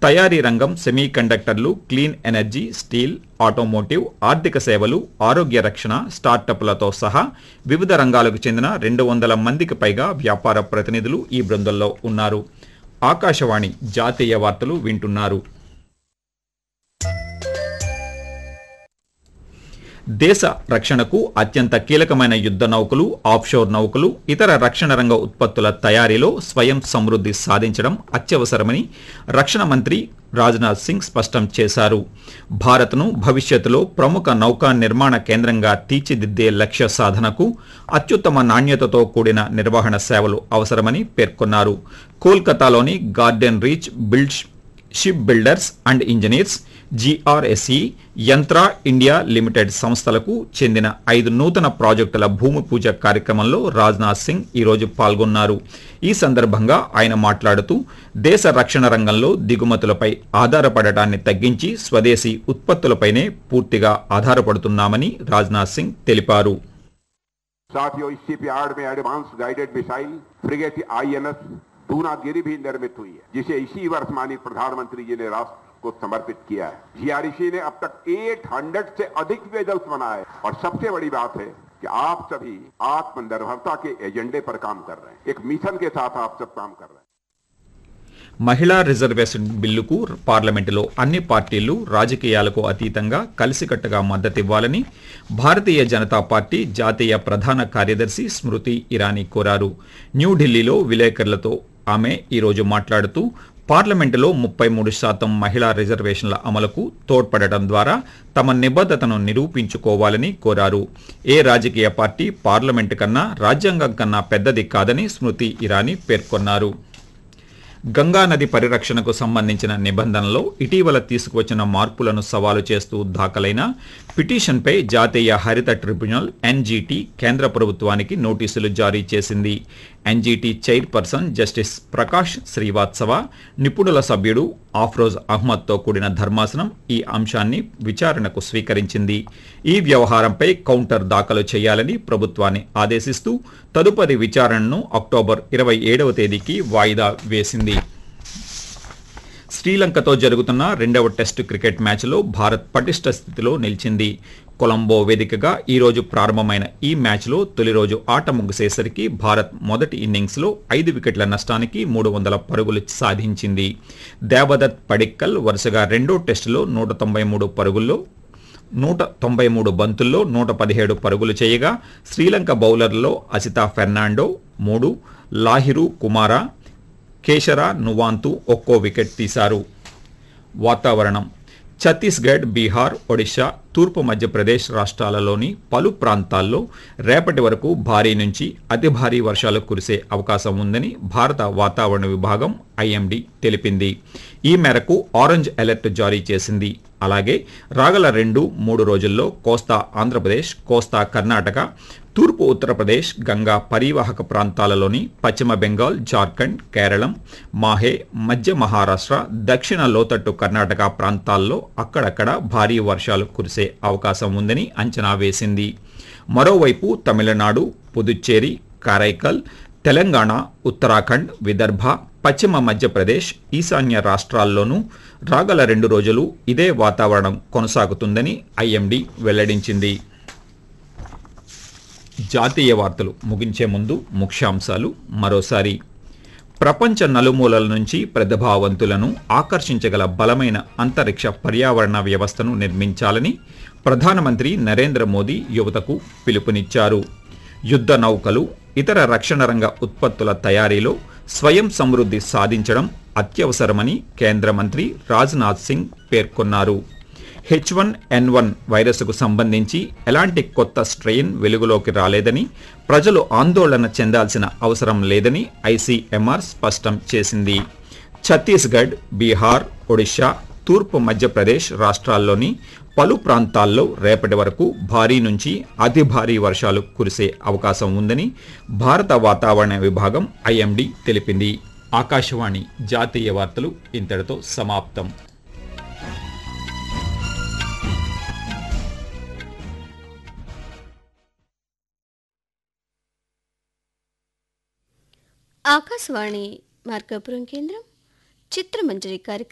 తయారీ రంగం సెమీ కండక్టర్లు క్లీన్ ఎనర్జీ స్టీల్ ఆటోమోటివ్ ఆర్థిక సేవలు ఆరోగ్య రక్షణ స్టార్టప్లతో సహా వివిధ రంగాలకు చెందిన రెండు వందల మందికి పైగా వ్యాపార ప్రతినిధులు ఈ బృందంలో ఉన్నారు ఆకాశవాణి జాతీయ వార్తలు వింటున్నారు దేశ రక్షణకు అత్యంత కీలకమైన యుద్ధ నౌకలు ఆఫ్షోర్ నౌకలు ఇతర రక్షణ రంగ ఉత్పత్తుల తయారీలో స్వయం సమృద్ధి సాధించడం అత్యవసరమని రక్షణ మంత్రి రాజ్నాథ్ సింగ్ స్పష్టం చేశారు భారత్ను భవిష్యత్తులో ప్రముఖ నౌకా నిర్మాణ కేంద్రంగా తీర్చిదిద్దే లక్ష్య సాధనకు అత్యుత్తమ నాణ్యతతో కూడిన నిర్వహణ సేవలు అవసరమని పేర్కొన్నారు కోల్కతాలోని garden reach build ship builders and engineers GRSE Yantra India limited సంస్థలకు చెందిన ఐదు నూతన ప్రాజెక్టుల భూమి పూజ కార్యక్రమంలో రాజ్నాథ్ సింగ్ ఈరోజు పాల్గొన్నారు ఈ సందర్భంగా ఆయన మాట్లాడుతూ దేశ రక్షణ రంగంలో దిగుమతులపై ఆధారపడటాన్ని తగ్గించి స్వదేశీ ఉత్పత్తులపైనే పూర్తిగా ఆధారపడుతున్నామని రాజ్నాథ్ సింగ్ తెలిపారు साथियों इस शिपयार्ड में advance guided missile frigate INS Dunagiri भी निर्मित हुई है जिसे इसी वर्ष माननीय प्रधानमंत्री जी ने राष्ट्र को समर्पित किया है जीआरसी ने अब तक 800 से अधिक वेजल्स बनाए हैं। और सबसे बड़ी बात है कि आप सभी आत्मनिर्भरता के एजेंडे पर काम कर रहे हैं एक मिशन के साथ आप सब काम कर रहे हैं మహిళా రిజర్వేషన్ బిల్లుకు పార్లమెంటులో అన్ని పార్టీలు రాజకీయాలకు అతీతంగా కలిసికట్టుగా మద్దతివ్వాలని భారతీయ జనతా పార్టీ జాతీయ ప్రధాన కార్యదర్శి స్మృతి ఇరానీ కోరారు న్యూఢిల్లీలో విలేకరులతో ఆమె ఈరోజు మాట్లాడుతూ పార్లమెంటులో ముప్పై మూడు శాతం మహిళా రిజర్వేషన్ల అమలుకు తోడ్పడటం ద్వారా తమ నిబద్ధతను నిరూపించుకోవాలని కోరారు ఏ రాజకీయ పార్టీ పార్లమెంటు కన్నా రాజ్యాంగం కన్నా పెద్దది కాదని స్మృతి ఇరానీ పేర్కొన్నారు గంగా నది పరిరక్షణకు సంబంధించిన నిబంధనలో ఇటీవల తీసుకువచ్చిన మార్పులను సవాలు చేస్తూ దాఖలైన పిటిషన్పై జాతీయ హరిత ట్రిబ్యునల్ ఎన్జీటీ కేంద్ర ప్రభుత్వానికి నోటీసులు జారీ చేసింది NGT chairperson justice Prakash Srivastava నిపుణుల సభ్యుడు ఆఫ్రోజ్ అహ్మద్తో కూడిన ధర్మాసనం ఈ అంశాన్ని విచారణకు స్వీకరించింది ఈ వ్యవహారంపై కౌంటర్ దాఖలు చేయాలని ప్రభుత్వాన్ని ఆదేశిస్తూ తదుపరి విచారణను అక్టోబర్ ఇరవై ఏడవ తేదీకి వాయిదా వేసింది శ్రీలంకతో జరుగుతున్న రెండవ టెస్టు క్రికెట్ మ్యాచ్లో భారత్ పటిష్ట స్థితిలో నిలిచింది కొలంబో వేదికగా ఈ రోజు ప్రారంభమైన ఈ మ్యాచ్లో తొలి రోజు ఆట ముగిసేసరికి భారత్ మొదటి ఇన్నింగ్స్లో ఐదు వికెట్ల నష్టానికి మూడు వందల పరుగులు సాధించింది దేవదత్ పడిక్కల్ వరుసగా రెండో టెస్టులో నూట తొంభై మూడు పరుగుల్లో నూట తొంభై మూడు బంతుల్లో నూట పదిహేడు పరుగులు చేయగా శ్రీలంక బౌలర్లలో అసితా ఫెర్నాండో మూడు లాహిరు కుమారా కేశర నువాంతు ఒక్కో వికెట్ తీశారు వాతావరణం ఛత్తీస్గఢ్ బీహార్ ఒడిశా తూర్పు మధ్యప్రదేశ్ రాష్ట్రాలలోని పలు ప్రాంతాల్లో రేపటి వరకు భారీ నుంచి అతి భారీ వర్షాలు కురిసే అవకాశం ఉందని భారత వాతావరణ విభాగం ఐఎండీ తెలిపింది ఈ మేరకు ఆరెంజ్ అలర్ట్ జారీ చేసింది అలాగే రాగల రెండు మూడు రోజుల్లో కోస్తా ఆంధ్రప్రదేశ్ కోస్తా కర్ణాటక తూర్పు ఉత్తరప్రదేశ్ గంగా పరివాహక ప్రాంతాలలోని పశ్చిమ బెంగాల్ జార్ఖండ్ కేరళం మాహే మధ్య మహారాష్ట్ర దక్షిణ లోతట్టు కర్ణాటక ప్రాంతాల్లో అక్కడక్కడ భారీ వర్షాలు కురిసే అవకాశం ఉందని అంచనా వేసింది మరోవైపు తమిళనాడు పుదుచ్చేరి కారైకల్ తెలంగాణ ఉత్తరాఖండ్ విదర్భ పశ్చిమ మధ్యప్రదేశ్ ఈశాన్య రాష్ట్రాల్లోనూ రాగల రెండు రోజులు ఇదే వాతావరణం కొనసాగుతుందని ఐఎండీ వెల్లడించింది జాతీయ వార్తలు ముగించే ముందు ముఖ్యాంశాలు మరోసారి ప్రపంచ నలుమూలల నుంచి ప్రతిభావంతులను ఆకర్షించగల బలమైన అంతరిక్ష పర్యావరణ వ్యవస్థను నిర్మించాలని ప్రధానమంత్రి నరేంద్ర మోదీ యువతకు పిలుపునిచ్చారు యుద్ధ నౌకలు ఇతర రక్షణ రంగ ఉత్పత్తుల తయారీలో స్వయం సమృద్ధి సాధించడం అత్యవసరమని కేంద్ర మంత్రి రాజ్నాథ్ సింగ్ పేర్కొన్నారు హెచ్ వన్ ఎన్ వన్ వైరస్కు సంబంధించి ఎలాంటి కొత్త స్ట్రెయిన్ వెలుగులోకి రాలేదని ప్రజలు ఆందోళన చెందాల్సిన అవసరం లేదని ఐసీఎంఆర్ స్పష్టం చేసింది ఛత్తీస్గఢ్ బీహార్ ఒడిశా తూర్పు మధ్యప్రదేశ్ రాష్ట్రాల్లోని పలు ప్రాంతాల్లో రేపటి వరకు భారీ నుంచి అతి భారీ వర్షాలు కురిసే అవకాశం ఉందని భారత వాతావరణ విభాగం ఐఎండీ తెలిపింది ఆకాశవాణి జాతీయ వార్తలు ఇంతటితో సమాప్తం ఆకాశవాణి మార్కాపురం కేంద్రం చిత్రమంజరి కార్యక్రమం